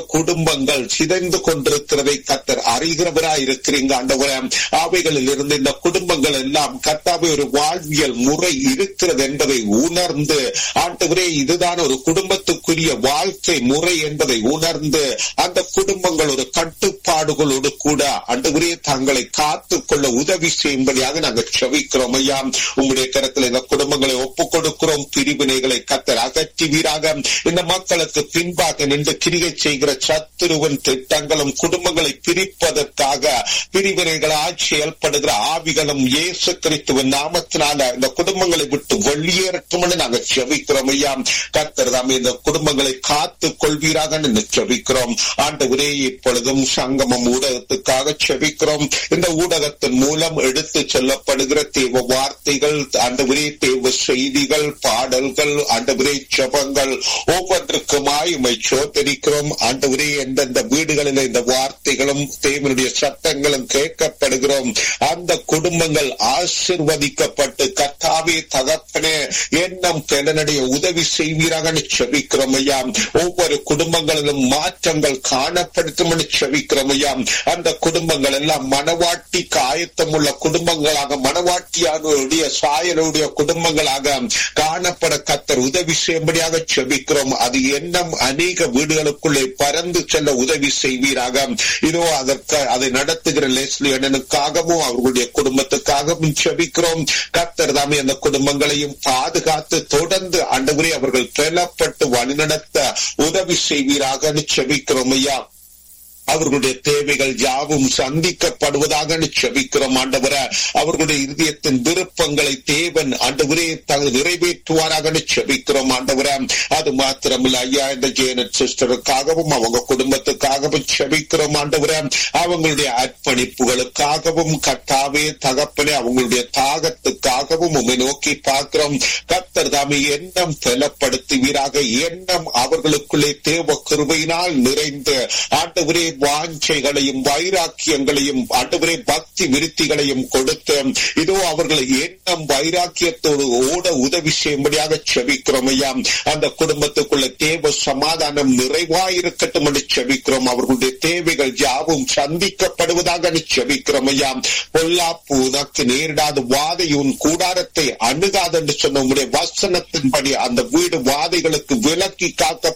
குடும்பங்கள் சிதைந்து கொண்டிருக்கிறதை கத்தர் அறிகிறவராய் இருக்கிறீங்க ஆண்டவரே அவைகளில் இருந்து இந்த குடும்பங்கள் எல்லாம் கத்தாவை ஒரு வாழ்வியல் முறை இருக்கிறது என்பதை உணர்ந்து ஆண்டவரே இதுதான் ஒரு குடும்பத்துக்குரிய வாழ்க்கை முறை என்பதை உணர்ந்து அந்த குடும்பங்கள் ஒரு கட்டுப்பாடுகளோடு கூட ஆண்டவரே தங்களை காத்துக் கொள்ள உதவி செய்யும்படியாக நாங்கள் செவிக்கிறோம் ஐயா உங்களுடைய கருத்தில் இந்த குடும்பங்களை ஒப்புக் கொடுக்கிறோம் பிரிவினைகளை கத்தர் அகற்றுவீராக இந்த மக்களுக்கு பின்பாக நின்று கிரிகை செய்கிற சத்துருவன் திட்டங்களும் குடும்பங்களை பிரிப்பதற்காக பிரிவினைகளால் செயல்படுகிற ஆவிகளும் இயேசு கிறிஸ்துவின் நாமத்தினால இந்த குடும்பங்களை விட்டு வெளியேறட்டும் நாங்கள் செவிக்கிறோம் ஐயா கத்தர் தாமே இந்த குடும்பங்களை காத்துக் கொள்வீராக என்று செவிக்கிறோம் ஆண்டவரே இப்பொழுதும் சங்கமம் ஊடகத்துக்காக செவிக்கிறோம் இந்த ஊடகத்தின் மூலம் எடுத்து செல்லப்படுகிற தேவ வார்த்தைகள் ஆண்டவரே தேவ செய்திகள் பாடல்கள் ஆண்டவரே ஜபங்கள் ஒவ்வொன்றுக்குமாய் உமை சோதரிக்கிறோம் ஆண்டவரே எந்தெந்த வீடுகளில் இந்த வார்த்தைகளும் தேவனுடைய சட்டங்களும் கேட்கப்படுகிறோம் அந்த குடும்பங்கள் ஆசிர்வதிக்கப்பட்டு கத்தாவே தகப்பனே எண்ணம் திறனடைய உதவி செய்வீராக செவிக்கிறோம் ஐயா ஒவ்வொரு குடும்பங்களிலும் மாற்றங்கள் காணப்படுத்தும் செவிக்கிறோம் ஐயா அந்த குடும்பங்கள் எல்லாம் மனவாட்டிக்கு ஆயத்தம் உள்ள குடும்பங்களாக மனவாட்டியானுடைய சாயலுடைய குடும்பங்களாக காணப்பட கத்தர் உதவி செய்யும்படியாக செபிக்கிறோம் அது எண்ணம் அநேக வீடுகளுக்குள்ளே பறந்து செல்ல உதவி செய்வீராக இதோ அதற்கு அதை நடத்துகிற லெஸ்லி அண்ணனுக்காகவும் அவர்களுடைய குடும்பத்துக்காகவும் செபிக்கிறோம் கத்தர் தாமே அந்த குடும்பங்களையும் பாதுகாத்து தொடர்ந்து ஆண்டவரே அவர்கள் பெலப்பட்டு வழிநடத்த உதவி செய்வீராக செபிக்கிறோம் ஐயா அவர்களுடைய தேவைகள் யாவும் சந்திக்கப்படுவதாக செபிக்கிறோம் ஆண்டவர அவர்களுடைய இருதயத்தின் விருப்பங்களை தேவன் ஆண்டவரே நிறைவேற்றுவாராக செபிக்கிறோம் ஆண்டவர அது மாத்திரமில்ல ஐயா இந்த ஜேனட் சிஸ்டருக்காகவும் அவங்க குடும்பத்துக்காகவும் செபிக்கிறோம் ஆண்டவர அவங்களுடைய அர்ப்பணிப்புகளுக்காகவும் கத்தாவே தகப்பனே அவங்களுடைய தாகத்துக்காகவும் உண்மை நோக்கி பார்க்கிறோம் கத்தர் தாமே எண்ணம் பலப்படுத்துவீராக எண்ணம் அவர்களுக்குள்ளே தேவ கிருபையினால் நிறைந்து ஆண்டவரே வாஞ்சைகளையும் வைராக்கியங்களையும் ஆண்டவரே பக்தி விருத்திகளையும் கொடுத்து இதோ அவர்களை எண்ணம் வைராக்கியத்தோடு ஓட உதவி செய்யும்படியாக செபிக்கிறோம் ஐயா அந்த குடும்பத்துக்குள்ள தேவ சமாதானம் நிறைவாயிருக்கட்டும் என்று செபிக்கிறோம் அவர்களுடைய தேவைகள் யாவும் சந்திக்கப்படுவதாக செபிக்கிறோம் ஐயா பொல்லாப்பு உனக்கு நேரிடாத வாதை உன் கூடாரத்தை அணுகாது என்று சொன்ன உங்களுடைய வசனத்தின்படி அந்த வீடு வாதைகளுக்கு விலக்கி காக்க